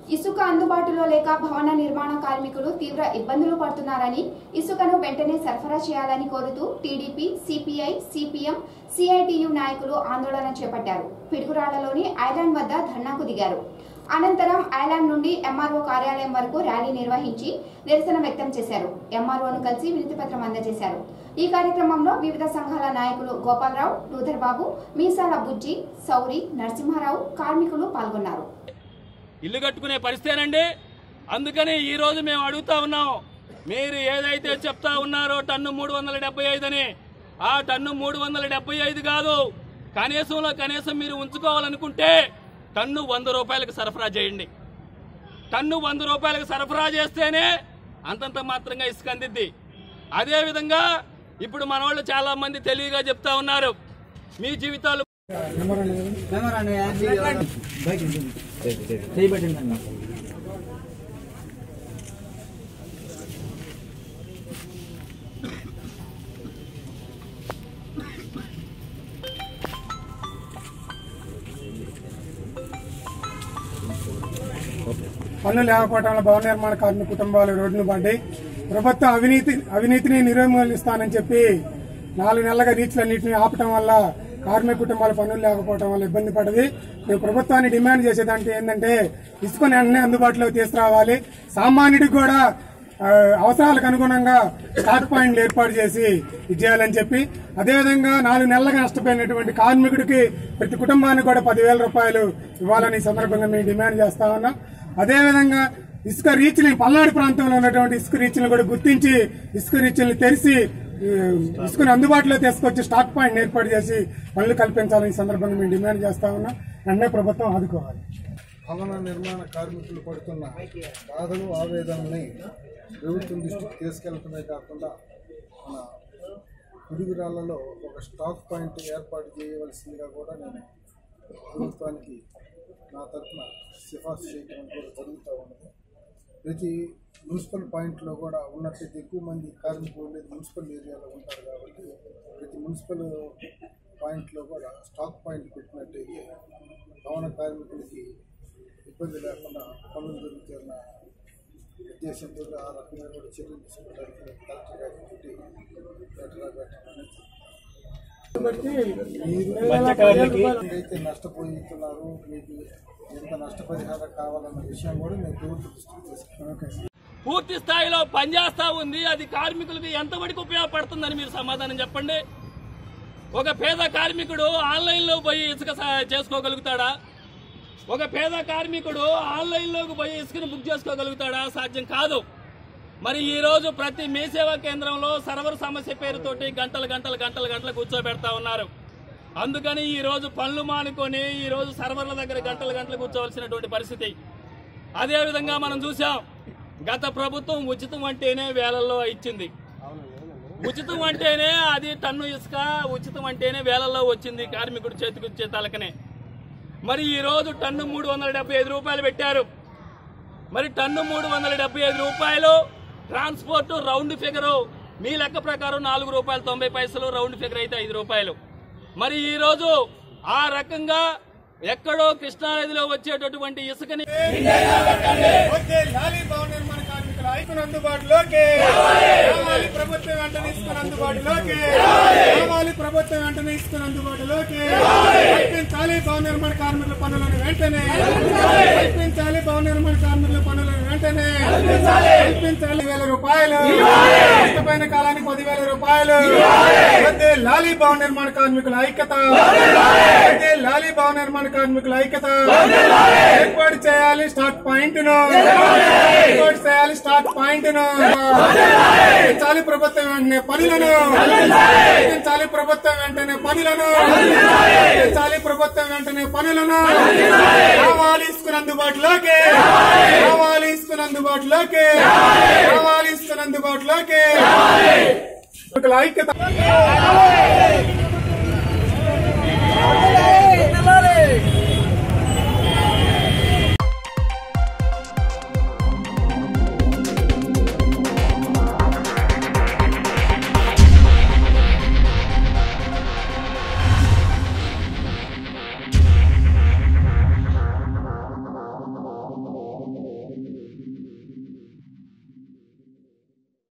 ఇసుక అందుబాటులో లేక భవన నిర్మాణ కార్మికులు తీవ్ర ఇబ్బందులు పడుతున్నారని ఇసుకను వెంటనే సరఫరా చేయాలని కోరుతూ టీడీపీ సిపిఐ సిపిఎం సిఐటియు నాయకులు ఆందోళన చేపట్టారు పిడుగురాళ్లలోని ఐలాండ్ వద్ద ధర్నాకు దిగారు అనంతరం ఐలాండ్ నుండి ఎంఆర్ఓ కార్యాలయం వరకు ర్యాలీ నిర్వహించి నిరసన వ్యక్తం చేశారు ఎంఆర్ఓను కలిసి వినతిపత్రం అందజేశారు ఈ కార్యక్రమంలో వివిధ సంఘాల నాయకులు గోపాలరావు లూథర్ బాబు మీసాల బుజ్జి సౌరి నరసింహారావు కార్మికులు పాల్గొన్నారు ఇల్లు కట్టుకునే పరిస్థితేనండి అందుకని ఈ రోజు మేము అడుగుతా ఉన్నాం మీరు ఏదైతే చెప్తా ఉన్నారో టన్ను మూడు వందల డెబ్బై ఐదు అని ఆ టన్ను మూడు వందల డెబ్బై ఐదు కాదు కనీసంలో కనీసం మీరు ఉంచుకోవాలనుకుంటే టన్ను వంద రూపాయలకు సరఫరా చేయండి టన్ను వంద రూపాయలకు సరఫరా చేస్తేనే అంతంత మాత్రంగా ఇసుక అందిద్ది అదేవిధంగా ఇప్పుడు మన వాళ్ళు చాలా మంది తెలివిగా చెప్తా ఉన్నారు మీ జీవితాలు పనులు లేకపోవడం వల్ల భవన నిర్మాణ కార్మిక కుటుంబాలు రోడ్డును పడ్డాయి ప్రభుత్వం అవినీతి అవినీతిని నిర్మూలిస్తానని చెప్పి నాలుగు నెలలుగా రీచ్లన్నింటినీ ఆపటం వల్ల కార్మిక కుటుంబాలు పనులు లేకపోవడం వల్ల ఇబ్బంది పడది మేము ప్రభుత్వాన్ని డిమాండ్ చేసేదానికి ఏంటంటే ఇసుకొని అన్ని అందుబాటులోకి తీసుకురావాలి సామాన్యుడికి కూడా ఆ, అవసరాలకు అనుగుణంగా స్టాక్ పాయింట్లు ఏర్పాటు చేసి ఇది చేయాలని చెప్పి అదేవిధంగా నాలుగు నెలలుగా నష్టపోయినటువంటి కార్మికుడికి ప్రతి కుటుంబానికి కూడా పదివేల రూపాయలు ఇవ్వాలని ఈ సందర్భంగా మేము డిమాండ్ చేస్తా ఉన్నాం అదేవిధంగా ఇసుక రీచ్ని పల్నాడు ప్రాంతంలో ఉన్నటువంటి ఇసుక రీచ్ని కూడా గుర్తించి ఇసుక రీచ్ని తెరిచి ఈ, ఇసుకని అందుబాటులో తీసుకొచ్చి స్టాక్ పాయింట్ ఏర్పాటు చేసి పనులు కల్పించాలని ఈ సందర్భంగా మేము డిమాండ్ చేస్తా ఉన్నాం వెంటనే ప్రభుత్వం ఆదుకోవాలి భవన నిర్మాణ కార్మికులు పడుతున్న బాధలు ఆవేదనని ప్రభుత్వం దృష్టికి తీసుకెళ్లడమే కాకుండా మన పిడుగురాళ్లలో ఒక స్టాక్ పాయింట్ ఏర్పాటు చేయవలసిందిగా కూడా నేను ప్రభుత్వానికి నా తరఫున సిఫార్సు చేయడం కూడా జరుగుతూ ఉన్నది ప్రతి మున్సిపల్ పాయింట్లో కూడా ఉన్నట్లయితే ఎక్కువ మంది కార్మికులు ఉండేది మున్సిపల్ ఏరియాలో ఉంటారు కాబట్టి ప్రతి మున్సిపల్ పాయింట్లో కూడా స్టాక్ పాయింట్ పెట్టినట్టయితే భవన కార్మికులకి ఇబ్బంది లేకుండా పనులు జరుగుతున్న ఉద్దేశంతో ఆ రకంగా కూడా చర్యలు తీసుకోవడానికి కలెక్టర్ గారికి లెటర్ పెట్టాలని అయితే నష్టపోతున్నారు మీకు ఎంత నష్టపరిహారం కావాలన్న విషయం కూడా నేను ప్రభుత్వ దృష్టికి తీసుకున్నాను పూర్తి స్థాయిలో పనిచేస్తా ఉంది అది కార్మికులకు ఎంతవరకు ఉపయోగపడుతుందని మీరు సమాధానం చెప్పండి ఒక పేద కార్మికుడు ఆన్లైన్లో పోయి ఇసుక స- చేసుకోగలుగుతాడా ఒక పేద కార్మికుడు ఆన్లైన్లోకి పోయి ఇసుకను బుక్ చేసుకోగలుగుతాడా సాధ్యం కాదు మరి ఈ రోజు ప్రతి మీ సేవా కేంద్రంలో సర్వర్ సమస్య పేరుతోటి గంటలు గంటలు గంటలు గంటలు కూర్చోబెడతా ఉన్నారు అందుకని ఈ రోజు పనులు మానుకొని ఈ రోజు సర్వర్ల దగ్గర గంటలు గంటలు కూర్చోవలసినటువంటి పరిస్థితి అదే విధంగా మనం చూసాం గత ప్రభుత్వం ఉచితం అంటేనే వేలల్లో ఇచ్చింది ఉచితం అంటేనే అది టన్ను ఇసుక ఉచితం అంటేనే వేలల్లో వచ్చింది కార్మికుడు చేతికి వచ్చే తలకనే మరి ఈ రోజు టన్ను మూడు వందల డెబ్బై ఐదు రూపాయలు పెట్టారు మరి టన్ను మూడు వందల డెబ్బై ఐదు రూపాయలు ట్రాన్స్పోర్ట్ రౌండ్ ఫిగరు మీ లెక్క ప్రకారం నాలుగు రూపాయలు తొంభై పైసలు రౌండ్ ఫిగర్ అయితే ఐదు రూపాయలు మరి ఈ రోజు ఆ రకంగా ఎక్కడో కృష్ణానదిలో వచ్చేటటువంటి ఇసుకని వచ్చే లాలీ భవన నిర్మాణ కార్మికుల ఐక్యను అందుబాటులోకి రావాలి ప్రభుత్వం వెంటనే ఇసుకుని అందుబాటులోకి రావాలి ప్రభుత్వం వెంటనే ఇసుకుని అందుబాటులోకి కల్పించాలి భవన నిర్మాణ కార్మికుల పనులను వెంటనే కల్పించాలి భవన నిర్మాణ కార్మికుల పనులను వెంటనే కల్పించాలి వేల రూపాయలు నష్టపోయిన కాలానికి పదివేల రూపాయలు వద్దే లాలీ భవన నిర్మాణ కార్మికుల ఐక్యత వద్దే లాలీ భవన నిర్మాణ కార్మికుల ఐక్యత ఏర్పాటు చేయాలి స్టాక్ పాయింట్ ను ఏర్పాటు చేయాలి స్టాక్ పాయింట్ ను చాలి ప్రభుత్వం వెంటనే పనులను చాలి ప్రభుత్వం వెంటనే పనులను చాలి ప్రభుత్వం వెంటనే పనులను రావాలి ఇసుకుని అందుబాటులోకి రావాలి ఇసుకుని అందుబాటులోకి రావాలి ఇసుకుని అందుబాటులోకి ఐక్యత